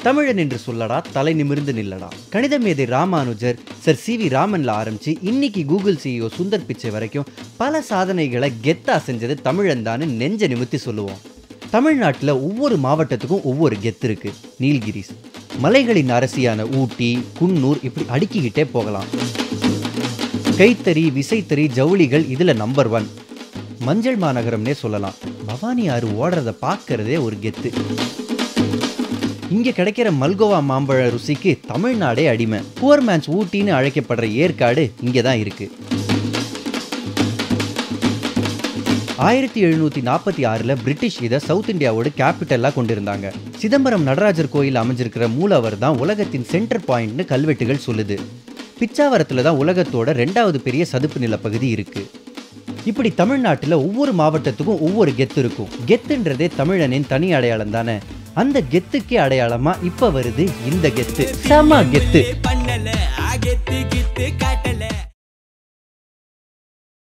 தமிழன் என்று சொல்லடா தலை நிமிர்ந்து நில்லடா கணித மேதை ராமானுஜர் சர் சி வி ராமன்ல ஆரம்பிச்சு இன்னைக்கு கூகுள் சிஇஓ சுந்தர் பிச்சை வரைக்கும் பல சாதனைகளை கெத்தா செஞ்சது தமிழன் தான்னு நெஞ்ச நிமித்தி சொல்லுவோம் தமிழ்நாட்டில் ஒவ்வொரு மாவட்டத்துக்கும் ஒவ்வொரு கெத்து இருக்கு நீல்கிரிஸ் மலைகளின் அரசியான ஊட்டி குன்னூர் இப்படி அடுக்கிக்கிட்டே போகலாம் கைத்தறி விசைத்தறி ஜவுளிகள் இதில் நம்பர் ஒன் மஞ்சள் மாநகரம்னே சொல்லலாம் பவானி ஆறு ஓடுறத பார்க்கறதே ஒரு கெத்து இங்கே கிடைக்கிற மல்கோவா மாம்பழ ருசிக்கு தமிழ்நாடே அடிமை புவர் மேன்ஸ் ஊட்டின்னு அழைக்கப்படுற ஏற்காடு இங்கே தான் இருக்கு ஆயிரத்தி எழுநூற்றி நாற்பத்தி ஆறில் பிரிட்டிஷ் இதை சவுத் இந்தியாவோட கேபிட்டலாக கொண்டிருந்தாங்க சிதம்பரம் நடராஜர் கோயில் அமைஞ்சிருக்கிற மூலவர் தான் உலகத்தின் சென்டர் பாயிண்ட்னு கல்வெட்டுகள் சொல்லுது பிச்சாவரத்தில் தான் உலகத்தோட ரெண்டாவது பெரிய சதுப்பு நிலப்பகுதி இருக்கு இப்படி தமிழ்நாட்டில் ஒவ்வொரு மாவட்டத்துக்கும் ஒவ்வொரு கெத்து இருக்கும் கெத்துன்றதே தமிழனின் தனி அடையாளம் தானே அந்த கெத்துக்கே அடையாளமா இப்ப வருது இந்த கெத்து செம கெத்து பண்ணல